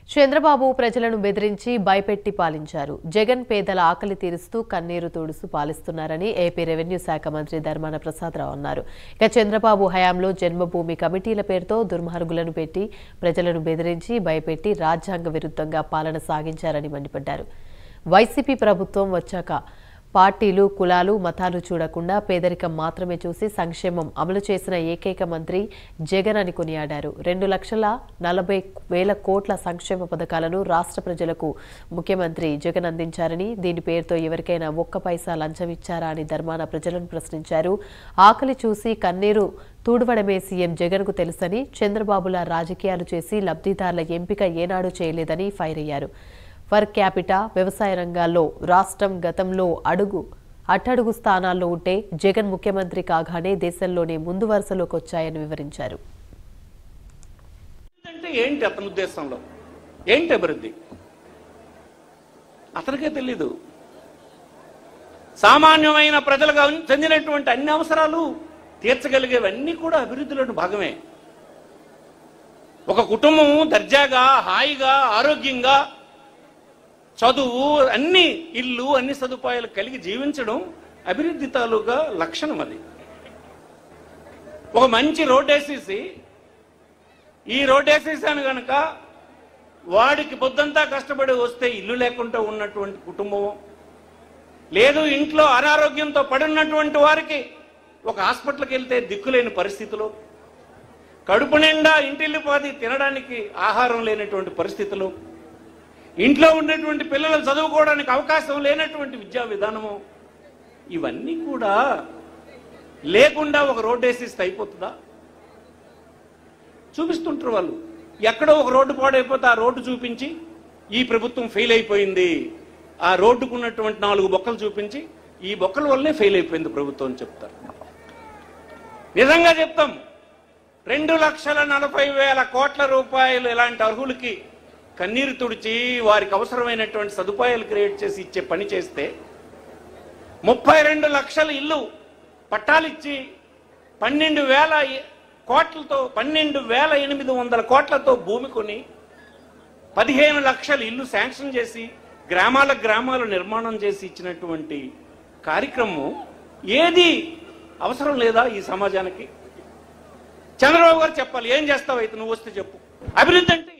చంద్రబాబు ప్రజలను బెదిరించి భయపెట్టి పాలించారు జగన్ పేదల ఆకలి తీరుస్తూ కన్నీరు తుడుస్తూ పాలిస్తున్నారని ఏపీ రెవెన్యూ శాఖ మంత్రి ధర్మాన ప్రసాదరావు అన్నారు ఇక చంద్రబాబు హయాంలో జన్మభూమి కమిటీల పేరుతో దుర్మార్గులను పెట్టి ప్రజలను బెదిరించి భయపెట్టి రాజ్యాంగ విరుద్ధంగా పాలన సాగించారని మండిపడ్డారు వైసీపీ ప్రభుత్వం వచ్చాక పార్టీలు కులాలు మతాలు చూడకుండా పేదరికం మాత్రమే చూసి సంక్షేమం అమలు చేసిన ఏకైక మంత్రి జగన్ అని కొనియాడారు రెండు లక్షల నలభై వేల కోట్ల సంక్షేమ పథకాలను రాష్ట్ర ప్రజలకు ముఖ్యమంత్రి జగన్ అందించారని దీని పేరుతో ఎవరికైనా ఒక్క పైసా లంచం ఇచ్చారా అని ధర్మాన ప్రజలను ప్రశ్నించారు ఆకలి చూసి కన్నీరు తూడవడమే సీఎం జగన్కు తెలుసని చంద్రబాబుల రాజకీయాలు చేసి లబ్ధిదారుల ఎంపిక ఏనాడు చేయలేదని ఫైర్ అయ్యారు ఫర్ క్యాపిటా వ్యవసాయ రంగాల్లో రాష్ట్రం గతంలో అడుగు అట్టడుగు స్థానాల్లో ఉంటే జగన్ ముఖ్యమంత్రి కాగానే దేశంలోనే ముందు వరుసలోకి వచ్చాయని వివరించారు అంటే ఏంటి అతని ఉద్దేశంలో ఏంటి అభివృద్ధి అతనికే తెలీదు సామాన్యమైన ప్రజలకు చెందినటువంటి అన్ని అవసరాలు తీర్చగలిగేవన్నీ కూడా అభివృద్ధిలోని భాగమే ఒక కుటుంబం దర్జాగా హాయిగా ఆరోగ్యంగా చదువు అన్ని ఇల్లు అన్ని సదుపాయాలు కలిగి జీవించడం అభివృద్ధి తాలూకా లక్షణం అది ఒక మంచి రోడ్ వేసేసి ఈ రోడ్ వేసేసాను గనక వాడికి పొద్దంతా కష్టపడి వస్తే ఇల్లు లేకుండా ఉన్నటువంటి కుటుంబం లేదు ఇంట్లో అనారోగ్యంతో పడున్నటువంటి వారికి ఒక హాస్పిటల్కి వెళ్తే దిక్కులేని పరిస్థితులు కడుపు నిండా ఇంటిల్లిపాది తినడానికి ఆహారం లేనటువంటి పరిస్థితులు ఇంట్లో ఉన్నటువంటి పిల్లలు చదువుకోవడానికి అవకాశం లేనటువంటి విద్యా విధానము ఇవన్నీ కూడా లేకుండా ఒక రోడ్డు వేసిస్తే అయిపోతుందా చూపిస్తుంటారు వాళ్ళు ఎక్కడో ఒక రోడ్డు పాడైపోతే ఆ రోడ్డు చూపించి ఈ ప్రభుత్వం ఫెయిల్ అయిపోయింది ఆ రోడ్డుకు ఉన్నటువంటి నాలుగు బొక్కలు చూపించి ఈ బొక్కల వల్లనే ఫెయిల్ అయిపోయింది ప్రభుత్వం అని చెప్తారు నిజంగా చెప్తాం రెండు లక్షల నలభై వేల కోట్ల రూపాయలు ఇలాంటి అర్హులకి కన్నీరు తుడిచి వారికి అవసరమైనటువంటి సదుపాయాలు క్రియేట్ చేసి ఇచ్చే పని చేస్తే ముప్పై రెండు లక్షల ఇల్లు పట్టాలిచ్చి పన్నెండు వేల కోట్లతో పన్నెండు వేల ఎనిమిది వందల కోట్లతో భూమి కొని పదిహేను లక్షల ఇల్లు శాంక్షన్ చేసి గ్రామాల గ్రామాలు నిర్మాణం చేసి ఇచ్చినటువంటి కార్యక్రమం ఏది అవసరం లేదా ఈ సమాజానికి చంద్రబాబు గారు చెప్పాలి ఏం చేస్తావు అయితే నువ్వు వస్తే చెప్పు అభివృద్ధి అంటే